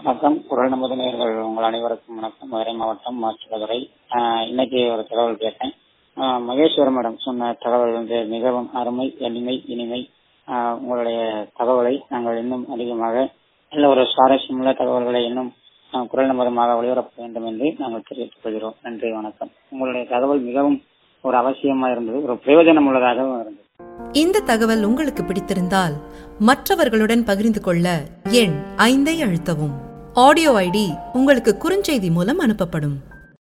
வணக்கம் குரல் நமது நேர்கள் உங்கள் அனைவருக்கும் வணக்கம் மதுரை மாவட்டம் மாற்றுவதுறை இன்னைக்கு ஒரு தகவல் கேட்டேன் ஆஹ் மகேஸ்வர மேடம் சொன்ன தகவல் வந்து மிகவும் அருமை எளிமை இனிமை ஆஹ் உங்களுடைய தகவலை நாங்கள் இன்னும் அதிகமாக நல்ல ஒரு சுவாரஸ்யமுள்ள தகவல்களை இன்னும் ஆஹ் குரல் நம்பரமாக ஒளிபரப்ப வேண்டும் என்று நாங்கள் தெரிவித்துக் கொள்கிறோம் நன்றி வணக்கம் உங்களுடைய தகவல் மிகவும் ஒரு அவசியமா இருந்தது ஒரு பிரயோஜனம் உள்ளதாகவும் இருந்தது இந்த தகவல் உங்களுக்கு பிடித்திருந்தால் மற்றவர்களுடன் பகிர்ந்து கொள்ள எண் ஐந்தை அழுத்தவும் ஆடியோ ஐடி உங்களுக்கு குறுஞ்செய்தி மூலம் அனுப்பப்படும்